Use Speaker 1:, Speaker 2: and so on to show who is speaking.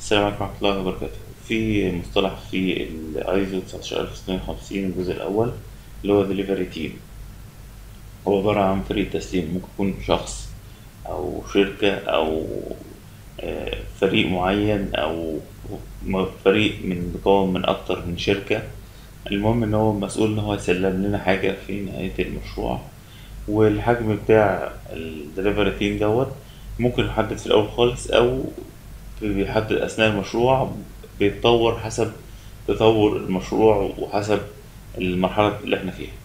Speaker 1: السلام عليكم ورحمة الله وبركاته في مصطلح في الايزو 19650 الجزء الأول اللي هو delivery team هو عبارة عن فريق تسليم ممكن يكون شخص أو شركة أو آه، فريق معين أو م- فريق من مكون من أكتر من شركة المهم إن هو مسؤول إن هو يسلم لنا حاجة في نهاية المشروع والحجم بتاع الدليفري تيم دوت ممكن يحدد في الأول خالص أو بيحدد أثناء المشروع بيتطور حسب تطور المشروع وحسب المرحلة اللي احنا فيها